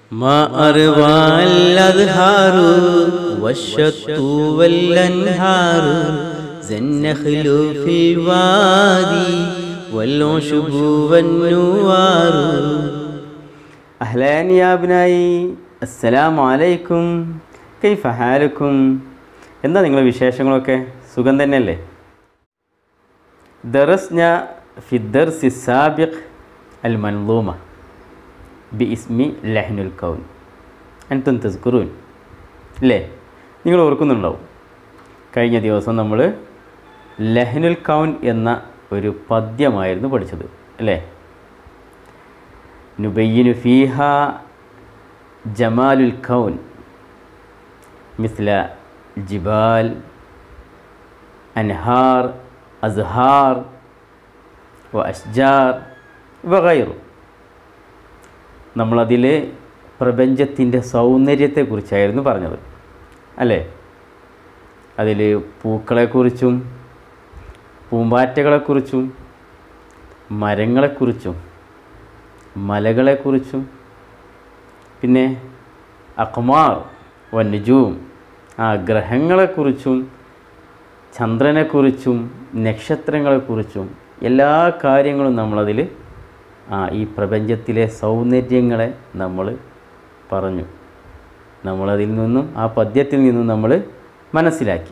ما أروى الأزهار والشط والأنهار ذا النخل في الوادي والعشب والنوار أهلا يا أبنائي السلام عليكم كيف حالكم എന്താ നിങ്ങളെ വിശേഷങ്ങളൊക്കെ സുഖം തന്നെയല്ലേ ദറസ്ന ഫിദ്ദർസി സാബിഖ് അൽ മൻലൂമ ബി ഇസ്മി ലഹ്നുൽ കൗൻ അൻതും തസ്കുറൂൻ അല്ലേ നിങ്ങൾ ഓർക്കുന്നുണ്ടാവും കഴിഞ്ഞ ദിവസം നമ്മൾ ലഹ്നുൽ കൗൻ എന്ന ഒരു പദ്യമായിരുന്നു പഠിച്ചത് അല്ലേ നുബയ്യനു ഫീഹ ജമാലുൽ കൗൻ മിസ്ല ജിബാൽ അൻഹാർ അസ്ഹാർ വ അഷ്ജാർ വഗൈറു നമ്മളതിൽ പ്രപഞ്ചത്തിൻ്റെ സൗന്ദര്യത്തെക്കുറിച്ചായിരുന്നു പറഞ്ഞത് അല്ലേ അതിൽ പൂക്കളെക്കുറിച്ചും പൂമ്പാറ്റകളെക്കുറിച്ചും മരങ്ങളെക്കുറിച്ചും മലകളെക്കുറിച്ചും പിന്നെ അക്മാർ വന്യജൂം ആ ഗ്രഹങ്ങളെക്കുറിച്ചും ചന്ദ്രനെക്കുറിച്ചും നക്ഷത്രങ്ങളെക്കുറിച്ചും എല്ലാ കാര്യങ്ങളും നമ്മളതിൽ ആ ഈ പ്രപഞ്ചത്തിലെ സൗന്ദര്യങ്ങളെ നമ്മൾ പറഞ്ഞു നമ്മളതിൽ നിന്നും ആ പദ്യത്തിൽ നിന്നും നമ്മൾ മനസ്സിലാക്കി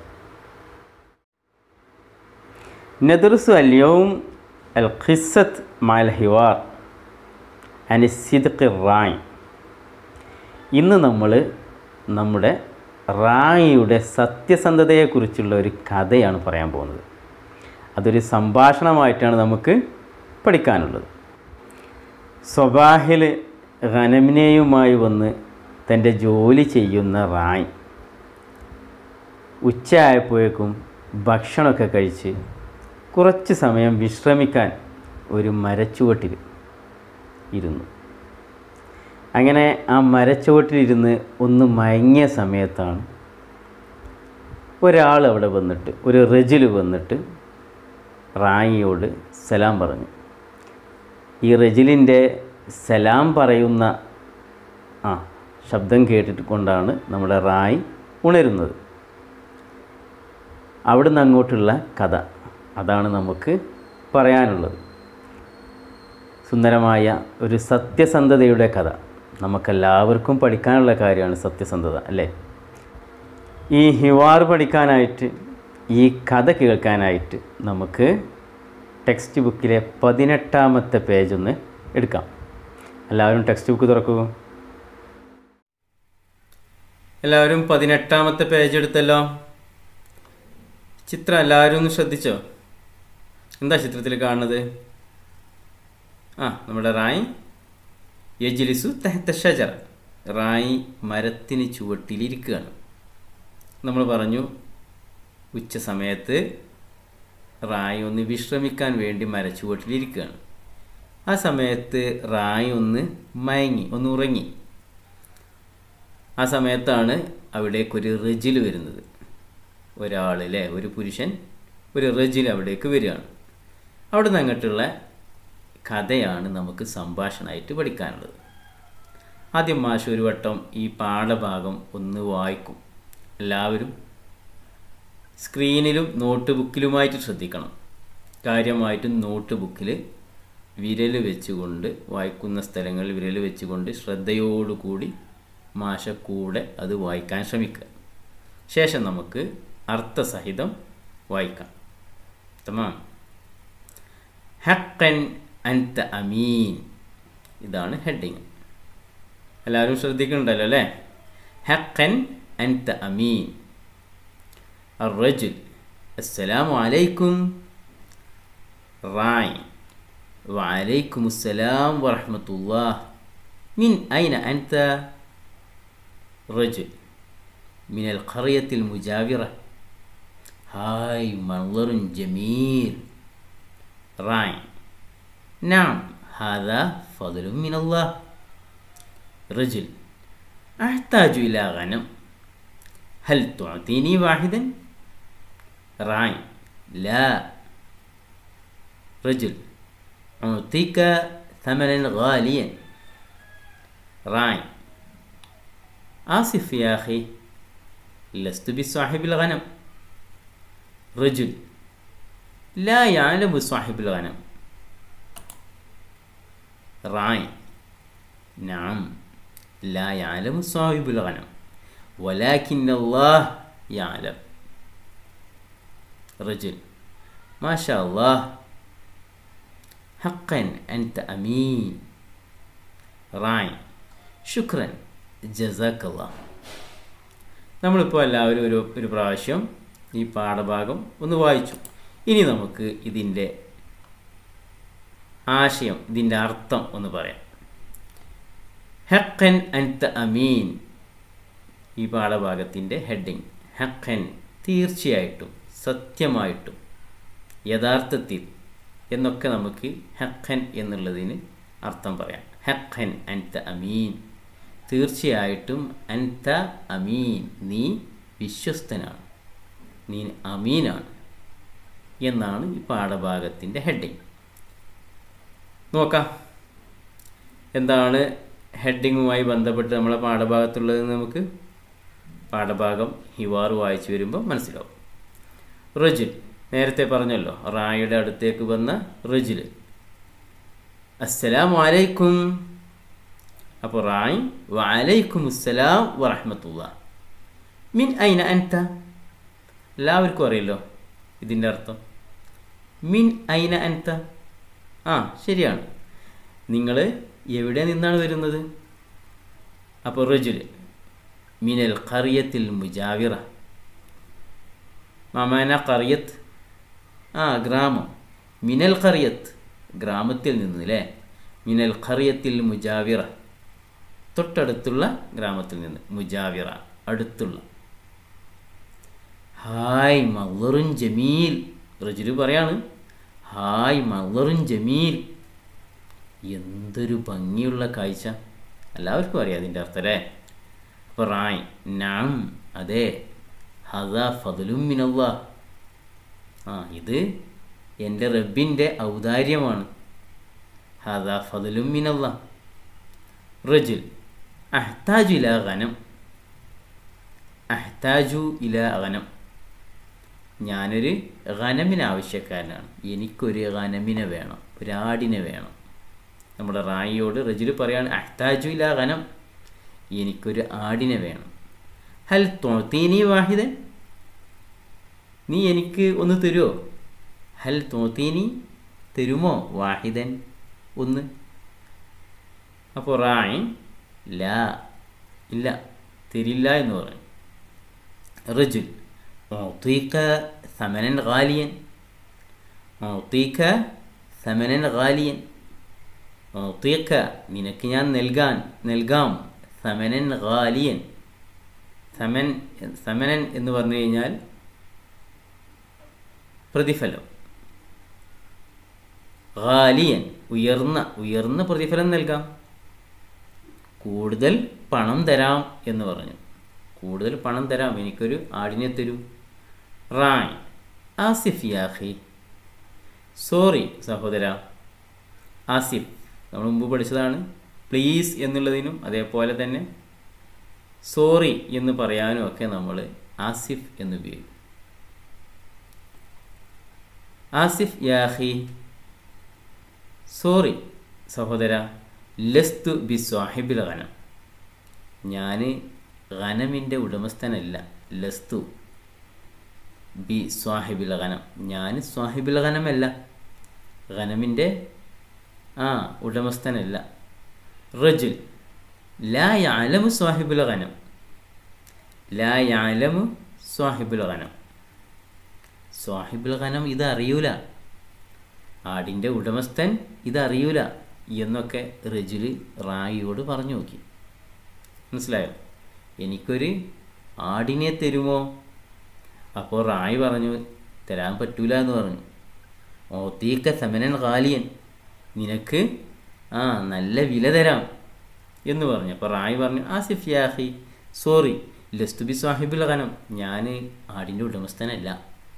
ندرس اليوم القصة مع الحوار عن الصدق الراعي ഇന്ന് നമ്മൾ നമ്മുടെ റായിയുടെ സത്യസന്ധതയെക്കുറിച്ചുള്ള ഒരു കഥയാണ് പറയാൻ പോകുന്നത് അതൊരു സംഭാഷണമായിട്ടാണ് നമുക്ക് പഠിക്കാനുള്ളത് സ്വബാഹിൽ ഖനമിനെയുമായി വന്ന് തൻ്റെ ജോലി ചെയ്യുന്ന റായ് ഉച്ചയായപ്പോഴേക്കും ഭക്ഷണമൊക്കെ കഴിച്ച് കുറച്ച് സമയം വിശ്രമിക്കാൻ ഒരു മരച്ചുവട്ടിൽ ഇരുന്നു അങ്ങനെ ആ മരച്ചുവട്ടിലിരുന്ന് ഒന്ന് മയങ്ങിയ സമയത്താണ് ഒരാൾ അവിടെ വന്നിട്ട് ഒരു റജിൽ വന്നിട്ട് റായിയോട് സലാം പറഞ്ഞു ഈ റജിലിൻ്റെ സലാം പറയുന്ന ആ ശബ്ദം കേട്ടിട്ട് കൊണ്ടാണ് നമ്മുടെ റായി ഉണരുന്നത് അവിടുന്ന് അങ്ങോട്ടുള്ള കഥ അതാണ് നമുക്ക് പറയാനുള്ളത് സുന്ദരമായ ഒരു സത്യസന്ധതയുടെ കഥ നമുക്കെല്ലാവർക്കും പഠിക്കാനുള്ള കാര്യമാണ് സത്യസന്ധത അല്ലേ ഈ ഹിവാർ പഠിക്കാനായിട്ട് ഈ കഥ കേൾക്കാനായിട്ട് നമുക്ക് ടെക്സ്റ്റ് ബുക്കിലെ പതിനെട്ടാമത്തെ പേജ് ഒന്ന് എടുക്കാം എല്ലാവരും ടെക്സ്റ്റ് ബുക്ക് തുറക്കൂ എല്ലാവരും പതിനെട്ടാമത്തെ പേജ് എടുത്തല്ലോ ചിത്രം എല്ലാവരും ഒന്ന് ശ്രദ്ധിച്ചോ എന്താ ചിത്രത്തിൽ കാണുന്നത് ആ നമ്മുടെ റായ് യജ്ലിസു തെഹത്ത ഷജറ റായ് മരത്തിന് ചുവട്ടിലിരിക്കുകയാണ് നമ്മൾ പറഞ്ഞു ഉച്ച സമയത്ത് റായ് ഒന്ന് വിശ്രമിക്കാൻ വേണ്ടി മരച്ചുവട്ടിലിരിക്കുകയാണ് ആ സമയത്ത് റായ് ഒന്ന് മയങ്ങി ഒന്ന് ഉറങ്ങി ആ സമയത്താണ് അവിടേക്കൊരു റജിൽ വരുന്നത് ഒരാൾ അല്ലേ ഒരു പുരുഷൻ ഒരു റജിൽ അവിടേക്ക് വരികയാണ് അവിടെ നിന്ന് അങ്ങോട്ടുള്ള കഥയാണ് നമുക്ക് സംഭാഷണമായിട്ട് പഠിക്കാനുള്ളത് ആദ്യം മാഷ് ഒരു വട്ടം ഈ പാഠഭാഗം ഒന്ന് വായിക്കും എല്ലാവരും സ്ക്രീനിലും നോട്ട് ബുക്കിലുമായിട്ട് ശ്രദ്ധിക്കണം കാര്യമായിട്ടും നോട്ട് ബുക്കിൽ വിരൽ വെച്ചുകൊണ്ട് വായിക്കുന്ന സ്ഥലങ്ങളിൽ വിരൽ വെച്ചുകൊണ്ട് ശ്രദ്ധയോടുകൂടി മാഷ കൂടെ അത് വായിക്കാൻ ശ്രമിക്കുക ശേഷം നമുക്ക് അർത്ഥസഹിതം വായിക്കാം തമാം ഹക്കൻ അൻത അമീൻ ഇതാണ് ഹെഡിങ് എല്ലാവരും ശ്രദ്ധിക്കുന്നുണ്ടല്ലോ അല്ലേ ഹക്കൻ അൻത അമീൻ الرجل السلام عليكم راعي وعليكم السلام ورحمة الله من أين أنت رجل من القرية المجاورة هاي منظر جميل راعي نعم هذا فضل من الله رجل أحتاج إلى غنم هل تعطيني واحدا راعي لا رجل أعطيك ثمنا غاليا راعي آسف يا أخي لست بصاحب الغنم رجل لا يعلم صاحب الغنم راعي نعم لا يعلم صاحب الغنم ولكن الله يعلم رجل ما شاء الله حقا أنت أمين റായ് ശുക്രൻ ജസാക്കല്ല നമ്മളിപ്പോൾ എല്ലാവരും ഒരു ഒരു പ്രാവശ്യം ഈ പാഠഭാഗം ഒന്ന് വായിച്ചു ഇനി നമുക്ക് ഇതിൻ്റെ ആശയം ഇതിൻ്റെ അർത്ഥം ഒന്ന് പറയാം ഹക്കൻ അൻത അമീൻ ഈ പാഠഭാഗത്തിൻ്റെ ഹെഡിങ് ഹക്കൻ തീർച്ചയായിട്ടും സത്യമായിട്ടും യഥാർത്ഥത്തിൽ എന്നൊക്കെ നമുക്ക് ഹക്കൻ എന്നുള്ളതിന് അർത്ഥം പറയാം ഹക്കൻ അൻത അമീൻ തീർച്ചയായിട്ടും അൻത അമീൻ നീ വിശ്വസ്തനാണ് നീ അമീനാണ് എന്നാണ് ഈ പാഠഭാഗത്തിൻ്റെ ഹെഡിങ് നോക്കാം എന്താണ് ഹെഡിങ്ങുമായി ബന്ധപ്പെട്ട് നമ്മളെ പാഠഭാഗത്തുള്ളത് നമുക്ക് പാഠഭാഗം ഹിവാർ വായിച്ചു വരുമ്പോൾ മനസ്സിലാവും റജുൽ നേരത്തെ പറഞ്ഞല്ലോ റായുടെ അടുത്തേക്ക് വന്ന റജുൽ അസ്സലാമു അലൈക്കും അപ്പോൾ റായ് വലൈക്കും അസ്സലാം വറഹമത്തുള്ള മിൻ ഐന അൻത എല്ലാവർക്കും അറിയല്ലോ ഇതിൻ്റെ അർത്ഥം മിൻ ഐന അൻത ആ ശരിയാണ് നിങ്ങൾ എവിടെ നിന്നാണ് വരുന്നത് അപ്പോൾ റജുൽ മിനൽ കറിയത്തിൽ മുജാവിറ മമാന കറിയത്ത് ആ ഗ്രാമം മിനൽ കറിയത്ത് ഗ്രാമത്തിൽ നിന്ന് അല്ലേ മിനൽ ഖറിയത്തിൽ മുജാവിറ തൊട്ടടുത്തുള്ള ഗ്രാമത്തിൽ നിന്ന് മുജാവിറ അടുത്തുള്ള ഹായ് മള്ളറുൻ ജമീൽ റജുല് പറയാണ് ഹായ് മള്ളറുൻ ജമീൽ എന്തൊരു ഭംഗിയുള്ള കാഴ്ച എല്ലാവർക്കും അറിയാം അതിൻ്റെ അർത്ഥം അല്ലേ അപ്പോൾ റായ് നാം അതെ ഹദ ഫതലും മിനല്ല ആ ഇത് എൻ്റെ റബ്ബിൻ്റെ ഔദാര്യമാണ് ഹദ ഫതലും മിനല്ല റജുൽ അഹ്താജു ഇല ഗനം അഹ്താജു ഇല ഗനം ഞാനൊരു ഗനമിന് ആവശ്യക്കാരനാണ് എനിക്കൊരു ഗനമിനെ വേണം ഒരാടിനെ വേണം നമ്മുടെ റായിയോട് റജുൽ പറയാണ് അഹ്താജു ഇല ഗനം എനിക്കൊരു ആടിനെ വേണം ഹൽ തോത്തീനി വാഹിദൻ നീ എനിക്ക് ഒന്ന് തരുമോ ഹൽ തോത്തീനി തരുമോ വാഹിദൻ ഒന്ന് അപ്പോൾ റായ് ലാ ഇല്ല തരില്ല എന്ന് പറഞ്ഞു റജുൽ أعطيك ثمنا غاليا أعطيك ثمنا غاليا أعطيك നിനക്ക് ഞാൻ നൽകാൻ നൽകാം സമനൻ ഗാലിയൻ സമൻ സമനൻ എന്ന് പറഞ്ഞു കഴിഞ്ഞാൽ പ്രതിഫലം ഗാലിയൻ ഉയർന്ന ഉയർന്ന പ്രതിഫലം നൽകാം കൂടുതൽ പണം തരാം എന്ന് പറഞ്ഞു കൂടുതൽ പണം തരാം എനിക്കൊരു ആടിനെ തരൂ റായ് ആസിഫ് യാഹി സോറി സഹോദര ആസിഫ് നമ്മൾ മുമ്പ് പഠിച്ചതാണ് പ്ലീസ് എന്നുള്ളതിനും അതേപോലെ തന്നെ സോറി എന്ന് പറയാനും ഒക്കെ നമ്മൾ ആസിഫ് എന്ന് ഉപയോഗിക്കും ആസിഫ് യാഹി സോറി സഹോദര ലസ്തു ബി സ്വാഹിബിൽ ഖനം ഞാൻ ഖനമിൻ്റെ ഉടമസ്ഥനല്ല ലസ്തു ബി സ്വാഹിബിൽ ഖനം ഞാൻ സ്വാഹിബിൽ ഖനമല്ല ഖനമിൻ്റെ ആ ഉടമസ്ഥനല്ല റജുൽ ലാ യാലമു സ്വാഹിബുൽ ഖനം ലാ യാലമു സ്വാഹിബുൽ ഖനം സ്വാഹിബുൽ ഖനം ഇത് അറിയൂല ആടിൻ്റെ ഉടമസ്ഥൻ ഇതറിയൂല എന്നൊക്കെ റജുല് റായിയോട് പറഞ്ഞു നോക്കി മനസ്സിലായോ എനിക്കൊരു ആടിനെ തരുമോ അപ്പോൾ റായി പറഞ്ഞു തരാൻ പറ്റൂല എന്ന് പറഞ്ഞു ഓത്തീക്ക സമനൻ ഖാലിയൻ നിനക്ക് ആ നല്ല വില തരാം എന്ന് പറഞ്ഞു അപ്പോൾ റായി പറഞ്ഞു ആസിഫ് യാഹി സോറി ലസ്തു ബി സാഹിബുൽ ഖനം ഞാൻ ആടിൻ്റെ ഉടമസ്ഥനല്ല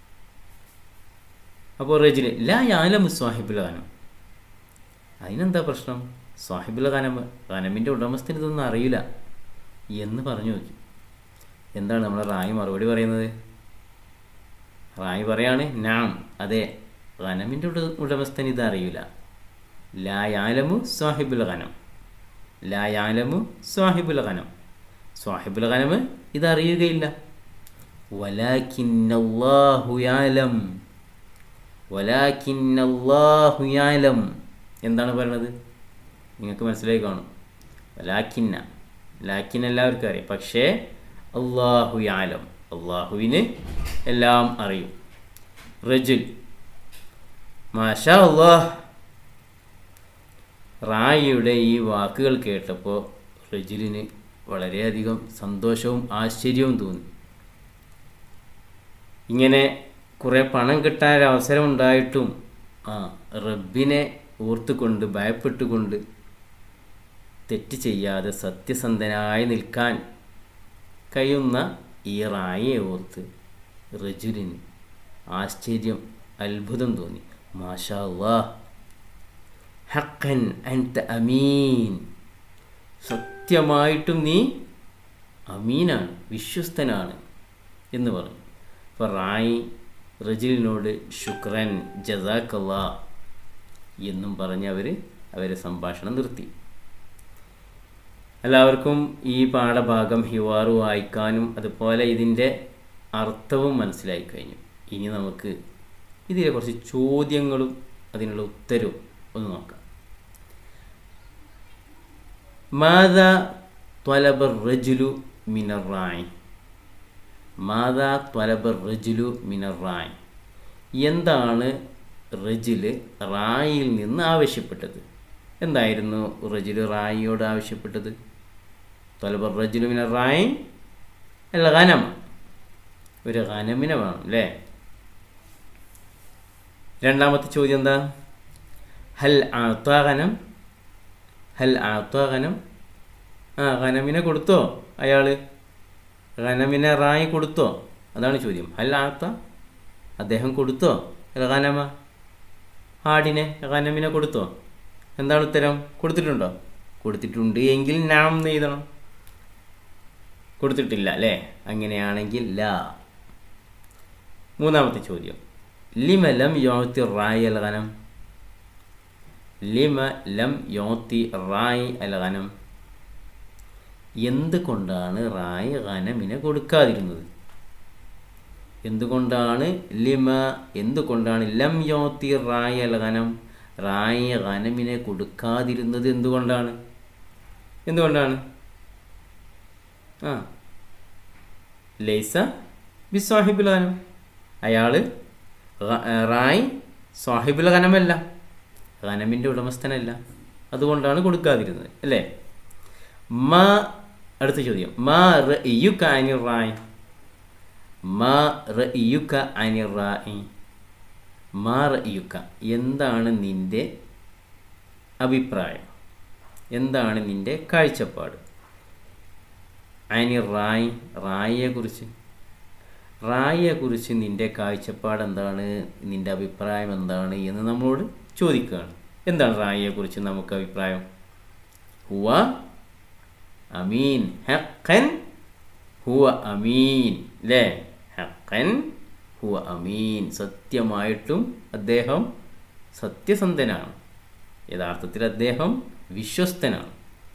അപ്പോൾ റജിന് ലാ യാലമു സ്വാഹിബുൽ ഖനം അതിനെന്താ പ്രശ്നം സ്വാഹിബുൽ ഖനം ഖനമിൻ്റെ ഉടമസ്ഥന് ഇതൊന്നും അറിയില്ല എന്ന് പറഞ്ഞു നോക്കി എന്താണ് നമ്മളെ റായി മറുപടി പറയുന്നത് റായി പറയാണ് നാം അതെ ഖനമിൻ്റെ ഉട ഉടമസ്ഥൻ ഇത് അറിയില്ല ലാ യാലമു സാഹിബുൽ ഖനം ലാ യാലമു സാഹിബുൽ ഖനം സാഹിബുൽ ഖനം ഇത് അറിയുകയില്ല വലാക്കിന്നല്ലാഹു യാലം വലാക്കിന്നല്ലാഹു യാലം എന്താണ് പറയുന്നത് നിങ്ങൾക്ക് മനസ്സിലായി കാണും ലാക്കിന്ന ലാക്കിൻ എല്ലാവർക്കും അറിയാം പക്ഷേ അള്ളാഹു യാലം അള്ളാഹുവിന് എല്ലാം അറിയും റജുൽ മാഷാ അള്ളാഹ് റായിയുടെ ഈ വാക്കുകൾ കേട്ടപ്പോൾ റജുലിന് വളരെയധികം സന്തോഷവും ആശ്ചര്യവും തോന്നി ഇങ്ങനെ കുറേ പണം കിട്ടാൻ ഒരു അവസരം ഉണ്ടായിട്ടും ആ റബ്ബിനെ ഓർത്തുകൊണ്ട് ഭയപ്പെട്ടുകൊണ്ട് തെറ്റ് ചെയ്യാതെ സത്യസന്ധനായി നിൽക്കാൻ കഴിയുന്ന ഈ റായിയെ ഓർത്ത് റജുലിന് ആശ്ചര്യം അത്ഭുതം തോന്നി മാഷാ അല്ലാഹ് ഹക്കൻ അൻത അമീൻ സത്യമായിട്ടും നീ അമീനാണ് വിശ്വസ്തനാണ് എന്ന് പറഞ്ഞു അപ്പോൾ റായി റജിലിനോട് ശുക്രൻ ജസാക്കല്ല എന്നും പറഞ്ഞ് അവർ അവരെ സംഭാഷണം നിർത്തി എല്ലാവർക്കും ഈ പാഠഭാഗം ഹിവാറു വായിക്കാനും അതുപോലെ ഇതിൻ്റെ അർത്ഥവും മനസ്സിലായി കഴിഞ്ഞു ഇനി നമുക്ക് ഇതിലെ കുറച്ച് ചോദ്യങ്ങളും അതിനുള്ള ഉത്തരവും ഒന്ന് നോക്കാം മാതാ ത്വലബർ റജുലു മിനറായി മാതാ ത്വലബർ റജുലു മിനറായി എന്താണ് റജില് റായിൽ നിന്ന് ആവശ്യപ്പെട്ടത് എന്തായിരുന്നു റജില് റായിയോട് ആവശ്യപ്പെട്ടത് ത്വലബർ റജുലു മിനറായി അല്ല ഖനം ഒരു ഖനമിനെ വേണം അല്ലേ രണ്ടാമത്തെ ചോദ്യം എന്താ ഹൽ ആത്താകനം ഹൽ ആത്താകനം ആ ഖനമിനെ കൊടുത്തോ അയാൾ ഖനമിനെ റായി കൊടുത്തോ അതാണ് ചോദ്യം ഹൽ ആത്ത അദ്ദേഹം കൊടുത്തോ ഖനമ ആടിനെ ഖനമിനെ കൊടുത്തോ എന്താണ് ഉത്തരം കൊടുത്തിട്ടുണ്ടോ കൊടുത്തിട്ടുണ്ട് എങ്കിൽ നാം എന്ന് എഴുതണം കൊടുത്തിട്ടില്ല അല്ലേ അങ്ങനെയാണെങ്കിൽ ലാ മൂന്നാമത്തെ ചോദ്യം ലിമ ലം യോത്തി റായി അൽ ഖനം ലിമ ലം യോത്തി റായി അൽ ഖനം എന്തുകൊണ്ടാണ് റായി ഖനമിനെ കൊടുക്കാതിരുന്നത് എന്തുകൊണ്ടാണ് ലിമ എന്തുകൊണ്ടാണ് ലം യോത്തി റായി അൽ ഖനം റായി ഖനമിനെ കൊടുക്കാതിരുന്നത് എന്തുകൊണ്ടാണ് എന്തുകൊണ്ടാണ് ആ ലൈസ ബി സാഹിബുൽ ഖനം അയാൾ റായ് സാഹിബുൽ ഖനമല്ല ഖനമിൻ്റെ ഉടമസ്ഥനല്ല അതുകൊണ്ടാണ് കൊടുക്കാതിരുന്നത് അല്ലേ മാ അടുത്ത ചോദ്യം മാ റയുക അനി റായ് മാ റയുക അനി റായി മാ റയുക എന്താണ് നിൻ്റെ അഭിപ്രായം എന്താണ് നിൻ്റെ കാഴ്ചപ്പാട് അനി റായ് റായിയെക്കുറിച്ച് റായിയെക്കുറിച്ച് നിൻ്റെ കാഴ്ചപ്പാട് എന്താണ് നിൻ്റെ അഭിപ്രായം എന്താണ് എന്ന് നമ്മളോട് ചോദിക്കുകയാണ് എന്താണ് റായിയെക്കുറിച്ച് നമുക്ക് അഭിപ്രായം ഹുവ അമീൻ ഹക്കൻ ഹുവ അമീൻ അല്ലേ ഹക്കൻ ഹുവ അമീൻ സത്യമായിട്ടും അദ്ദേഹം സത്യസന്ധനാണ് യഥാർത്ഥത്തിൽ അദ്ദേഹം വിശ്വസ്തനാണ്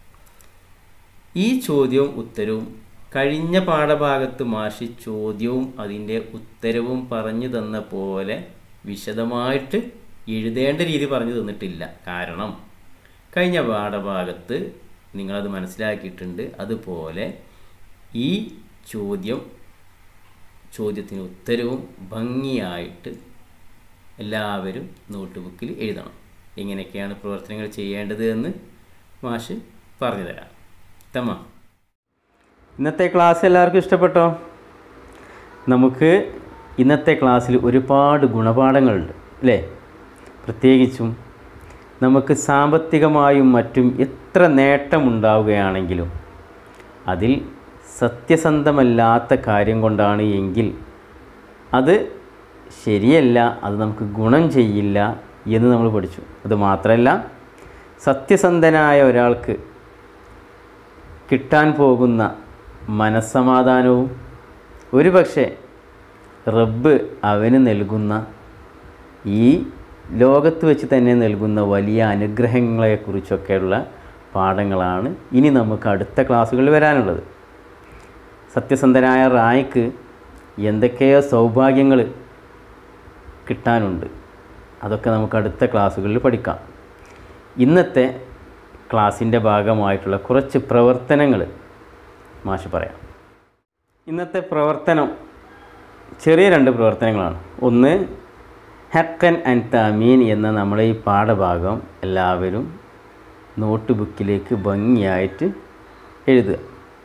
ഈ ചോദ്യവും ഉത്തരവും കഴിഞ്ഞ പാഠഭാഗത്ത് മാഷി ചോദ്യവും അതിൻ്റെ ഉത്തരവും പറഞ്ഞു തന്ന പോലെ വിശദമായിട്ട് എഴുതേണ്ട രീതി പറഞ്ഞു തന്നിട്ടില്ല കാരണം കഴിഞ്ഞ പാഠഭാഗത്ത് നിങ്ങളത് മനസ്സിലാക്കിയിട്ടുണ്ട് അതുപോലെ ഈ ചോദ്യം ചോദ്യത്തിന് ഉത്തരവും ഭംഗിയായിട്ട് എല്ലാവരും നോട്ട് ബുക്കിൽ എഴുതണം എങ്ങനെയൊക്കെയാണ് പ്രവർത്തനങ്ങൾ ചെയ്യേണ്ടത് എന്ന് മാഷ് പറഞ്ഞു തരാം തമ്മ ഇന്നത്തെ ക്ലാസ് എല്ലാവർക്കും ഇഷ്ടപ്പെട്ടോ നമുക്ക് ഇന്നത്തെ ക്ലാസ്സിൽ ഒരുപാട് ഗുണപാഠങ്ങളുണ്ട് അല്ലേ പ്രത്യേകിച്ചും നമുക്ക് സാമ്പത്തികമായും മറ്റും എത്ര നേട്ടമുണ്ടാവുകയാണെങ്കിലും അതിൽ സത്യസന്ധമല്ലാത്ത കാര്യം കൊണ്ടാണ് എങ്കിൽ അത് ശരിയല്ല അത് നമുക്ക് ഗുണം ചെയ്യില്ല എന്ന് നമ്മൾ പഠിച്ചു അത് മാത്രമല്ല സത്യസന്ധനായ ഒരാൾക്ക് കിട്ടാൻ പോകുന്ന മനസ്സമാധാനവും ഒരു പക്ഷേ റബ്ബ് അവന് നൽകുന്ന ഈ ലോകത്ത് വെച്ച് തന്നെ നൽകുന്ന വലിയ അനുഗ്രഹങ്ങളെക്കുറിച്ചൊക്കെയുള്ള പാഠങ്ങളാണ് ഇനി നമുക്ക് അടുത്ത ക്ലാസ്സുകളിൽ വരാനുള്ളത് സത്യസന്ധനായ റായ്ക്ക് എന്തൊക്കെയോ സൗഭാഗ്യങ്ങൾ കിട്ടാനുണ്ട് അതൊക്കെ നമുക്ക് അടുത്ത ക്ലാസ്സുകളിൽ പഠിക്കാം ഇന്നത്തെ ക്ലാസ്സിൻ്റെ ഭാഗമായിട്ടുള്ള കുറച്ച് പ്രവർത്തനങ്ങൾ മാഷ് പറയാം ഇന്നത്തെ പ്രവർത്തനം ചെറിയ രണ്ട് പ്രവർത്തനങ്ങളാണ് ഒന്ന് ഹക്കൻ ആൻഡ് തമീൻ എന്ന നമ്മളെ ഈ പാഠഭാഗം എല്ലാവരും നോട്ട് ബുക്കിലേക്ക് ഭംഗിയായിട്ട് എഴുതുക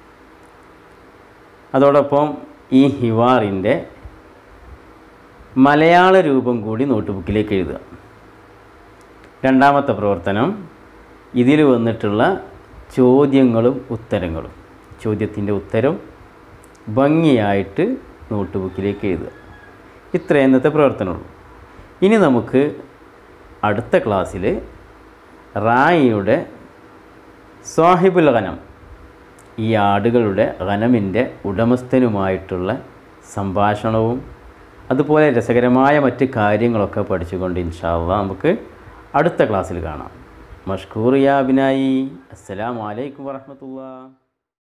അതോടൊപ്പം ഈ ഹിവാറിൻ്റെ മലയാള രൂപം കൂടി നോട്ട് ബുക്കിലേക്ക് എഴുതുക രണ്ടാമത്തെ പ്രവർത്തനം ഇതിൽ വന്നിട്ടുള്ള ചോദ്യങ്ങളും ഉത്തരങ്ങളും ചോദ്യത്തിൻ്റെ ഉത്തരം ഭംഗിയായിട്ട് നോട്ട് ബുക്കിലേക്ക് എഴുതുക ഇത്രയും ഇന്നത്തെ പ്രവർത്തനമുള്ളൂ ഇനി നമുക്ക് അടുത്ത ക്ലാസ്സിൽ റായിയുടെ സാഹിബുൽ ഖനം ഈ ആടുകളുടെ ഖനമിൻ്റെ ഉടമസ്ഥനുമായിട്ടുള്ള സംഭാഷണവും അതുപോലെ രസകരമായ മറ്റ് കാര്യങ്ങളൊക്കെ പഠിച്ചുകൊണ്ട് ഇൻഷാല്ല നമുക്ക് അടുത്ത ക്ലാസ്സിൽ കാണാം മഷ്കൂർ യാബിനായി അസ്സലാമലൈക്കും വറഹമത്തുള്ള